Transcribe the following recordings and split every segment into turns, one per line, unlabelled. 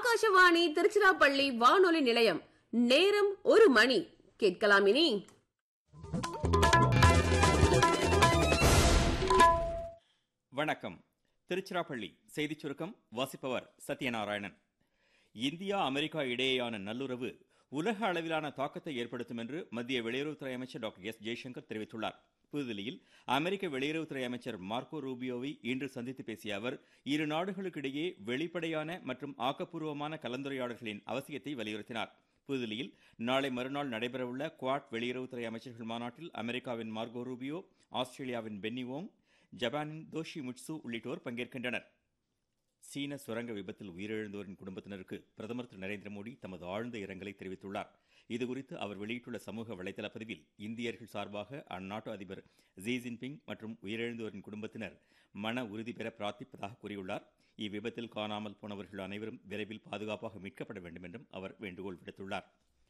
ஆகாஷவாணி திருச்சிராப்பள்ளி வானொலி நிலையம் நேரம் ஒரு மணி கேட்கலாம் இனி
வணக்கம் திருச்சிராப்பள்ளி செய்திச் சுருக்கம் வாசிப்பவர் சத்யநாராயணன் இந்தியா அமெரிக்கா இடையேயான நல்லுறவு உலக அளவிலான தாக்கத்தை ஏற்படுத்தும் என்று மத்திய வெளியுறவுத்துறை அமைச்சர் டாக்டர் எஸ் ஜெய்சங்கர் தெரிவித்துள்ளார் புதுதில்லியில் அமெரிக்க வெளியுறவுத்துறை அமைச்சர் மார்க்கோ ரூபியோவை இன்று சந்தித்து பேசிய அவர் இரு நாடுகளுக்கிடையே வெளிப்படையான மற்றும் ஆக்கப்பூர்வமான கலந்துரையாடல்களின் அவசியத்தை வலியுறுத்தினார் புதுதில்லியில் நாளை மறுநாள் நடைபெறவுள்ள குவாட் வெளியுறவுத்துறை அமைச்சர்கள் மாநாட்டில் அமெரிக்காவின் மார்கோ ரூபியோ ஆஸ்திரேலியாவின் பென்னி வோங் ஜப்பானின் தோஷி முட்சு உள்ளிட்டோர் பங்கேற்கின்றனர் சீன சுரங்க விபத்தில் உயிரிழந்தோரின் குடும்பத்தினருக்கு பிரதமர் திரு நரேந்திர மோடி தமது ஆழ்ந்த இரங்கலை தெரிவித்துள்ளார் இதுகுறித்து அவர் வெளியிட்டுள்ள சமூக வலைதள பதிவில் இந்தியர்கள் சார்பாக அந்நாட்டு அதிபர் ஜி ஜின்பிங் மற்றும் உயிரிழந்தோரின் குடும்பத்தினர் மன உறுதி பெற பிரார்த்திப்பதாக கூறியுள்ளார் இவ்விபத்தில் காணாமல் போனவர்கள் அனைவரும் விரைவில் பாதுகாப்பாக மீட்கப்பட வேண்டும் என்றும் அவர் வேண்டுகோள் விடுத்துள்ளார்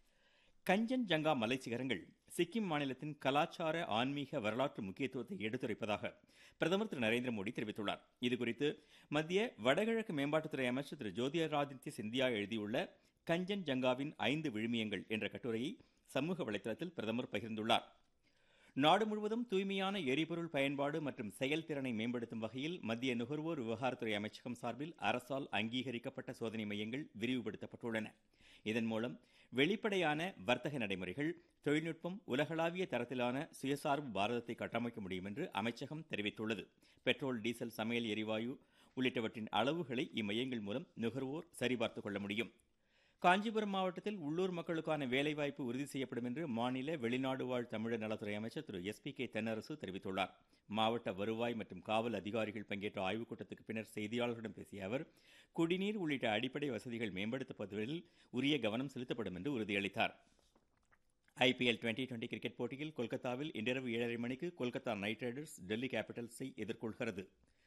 கஞ்சன் ஜங்கா மலை சிகரங்கள் சிக்கிம் மாநிலத்தின் கலாச்சார ஆன்மீக வரலாற்று முக்கியத்துவத்தை எடுத்துரைப்பதாக பிரதமர் திரு நரேந்திர மோடி தெரிவித்துள்ளார் இதுகுறித்து மத்திய வடகிழக்கு மேம்பாட்டுத்துறை அமைச்சர் திரு ஜோதிராதித்ய சிந்தியா எழுதியுள்ள கஞ்சன் ஜங்காவின் ஐந்து விழுமியங்கள் என்ற கட்டுரையை சமூக வலைதளத்தில் பிரதமர் பகிர்ந்துள்ளார் நாடு முழுவதும் தூய்மையான எரிபொருள் பயன்பாடு மற்றும் செயல்திறனை மேம்படுத்தும் வகையில் மத்திய நுகர்வோர் விவகாரத்துறை அமைச்சகம் சார்பில் அரசால் அங்கீகரிக்கப்பட்ட சோதனை மையங்கள் விரிவுபடுத்தப்பட்டுள்ளன இதன் மூலம் வெளிப்படையான வர்த்தக நடைமுறைகள் தொழில்நுட்பம் உலகளாவிய தரத்திலான சுயசார்பு பாரதத்தை கட்டமைக்க முடியும் என்று அமைச்சகம் தெரிவித்துள்ளது பெட்ரோல் டீசல் சமையல் எரிவாயு உள்ளிட்டவற்றின் அளவுகளை இம்மையங்கள் மூலம் நுகர்வோர் சரிபார்த்துக் கொள்ள முடியும் காஞ்சிபுரம் மாவட்டத்தில் உள்ளூர் மக்களுக்கான வேலைவாய்ப்பு உறுதி செய்யப்படும் என்று மாநில வெளிநாடு வாழ் தமிழர் நலத்துறை அமைச்சர் Thiru S P K Thennarasu தெரிவித்துள்ளார் மாவட்ட வருவாய் மற்றும் காவல் அதிகாரிகள் பங்கேற்ற ஆய்வுக் கூட்டத்துக்கு பின்னர் செய்தியாளர்களிடம் பேசிய அவர் குடிநீர் உள்ளிட்ட அடிப்படை வசதிகள் மேம்படுத்தப்படுவதில் உரிய கவனம் செலுத்தப்படும் என்று உறுதியளித்தார் ஐபிஎல் டுவெண்டி டுவெண்டி கிரிக்கெட் போட்டியில் கொல்கத்தாவில் இன்றிரவு ஏழரை மணிக்கு கொல்கத்தா நைட் ரைடர்ஸ் டெல்லி கேபிட்டல்ஸை எதிர்கொள்கிறது